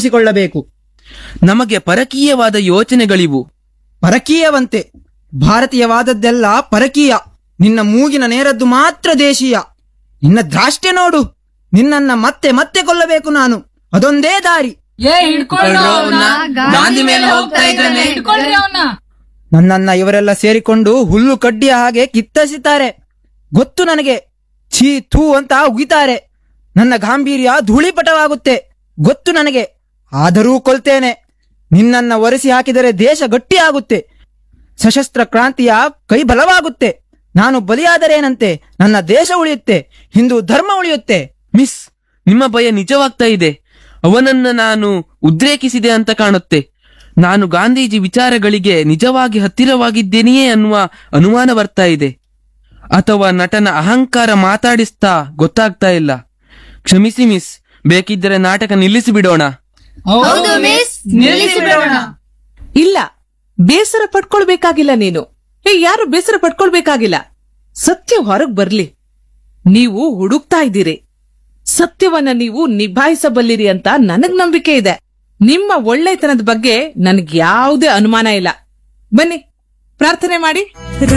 ರೂಪಿಸಿಕೊಳ್ಳಬೇಕು ನಮಗೆ ಪರಕೀಯವಾದ ಯೋಚನೆಗಳಿವು ಪರಕೀಯವಂತೆ ಭಾರತೀಯವಾದದ್ದೆಲ್ಲ ಪರಕೀಯ ನಿನ್ನ ಮೂಗಿನ ನೇರದ್ದು ಮಾತ್ರ ದೇಶೀಯ ನಿನ್ನ ದ್ರಾಷ್ಟ್ಯ ನೋಡು ನಿನ್ನನ್ನ ಮತ್ತೆ ಮತ್ತೆ ಕೊಲ್ಲಬೇಕು ನಾನು ಅದೊಂದೇ ದಾರಿ ಏ ಹಿಡ್ಕೊಳ್ಳಿ ಅವ್ನ ಗಾಂಧಿ ಮೇಲೆ ಹೋಗ್ತಾ ಇದ್ದಾನೆ. ಹಿಡ್ಕೊಳ್ರಿ ಅವನ್ನ ನನ್ನನ್ನ ಇವರೆಲ್ಲ ಸೇರಿಕೊಂಡು ಹುಲ್ಲು ಕಡ್ಡಿಯ ಹಾಗೆ ಕಿತ್ತಸಿತಾರೆ ಗೊತ್ತು ನನಗೆ ಛೀ ಥೂ ಅಂತ ಉಗಿತಾರೆ ನನ್ನ ಗಾಂಭೀರ್ಯ ಧೂಳಿಪಟವಾಗುತ್ತೆ ಗೊತ್ತು ನನಗೆ ಆದರೂ ಕೊಲ್ತೇನೆ ನಿನ್ನನ್ನ ಒರೆಸಿ ಹಾಕಿದರೆ ದೇಶ ಗಟ್ಟಿಯಾಗುತ್ತೆ ಸಶಸ್ತ್ರ ಕ್ರಾಂತಿಯ ಕೈ ಬಲವಾಗುತ್ತೆ ನಾನು ಬಲಿಯಾದರೇನಂತೆ ನನ್ನ ದೇಶ ಉಳಿಯುತ್ತೆ ಹಿಂದೂ ಧರ್ಮ ಉಳಿಯುತ್ತೆ ಮಿಸ್ ನಿಮ್ಮ ಭಯ ನಿಜವಾಗ್ತಾ ಇದೆ ಅವನನ್ನ ನಾನು ಉದ್ರೇಕಿಸಿದೆ ಅಂತ ಕಾಣುತ್ತೆ ನಾನು ಗಾಂಧೀಜಿ ವಿಚಾರಗಳಿಗೆ ನಿಜವಾಗಿ ಹತ್ತಿರವಾಗಿದ್ದೇನೆಯೇ ಅನ್ನುವ ಅನುಮಾನ ಬರ್ತಾ ಇದೆ ಅಥವಾ ನಟನ ಅಹಂಕಾರ ಮಾತಾಡಿಸ್ತಾ ಗೊತ್ತಾಗ್ತಾ ಇಲ್ಲ ಕ್ಷಮಿಸಿ ಮಿಸ್ ಬೇಕಿದ್ದರೆ ನಾಟಕ ನಿಲ್ಲಿಸಿ ಬಿಡೋಣ ಹೌದು ಮಿಸ್ ನಿಲ್ಲಿಸಿ ಬಿಡೋಣ ಇಲ್ಲ ಬೇಸರ ಪಡ್ಕೊಳ್ಬೇಕಾಗಿಲ್ಲ ನೀನು ಏ ಯಾರು ಬೇಸರ ಪಡ್ಕೊಳ್ಬೇಕಾಗಿಲ್ಲ ಸತ್ಯ ಹೊರಗ್ ಬರ್ಲಿ ನೀವು ಹುಡುಕ್ತಾ ಇದ್ದೀರಿ ಸತ್ಯವನ್ನ ನೀವು ನಿಭಾಯಿಸಬಲ್ಲಿರಿ ಅಂತ ನನಗ್ ನಂಬಿಕೆ ಇದೆ ನಿಮ್ಮ ಒಳ್ಳೆತನದ ಬಗ್ಗೆ ನನಗ್ ಯಾವುದೇ ಅನುಮಾನ ಇಲ್ಲ ಬನ್ನಿ ಪ್ರಾರ್ಥನೆ ಮಾಡಿ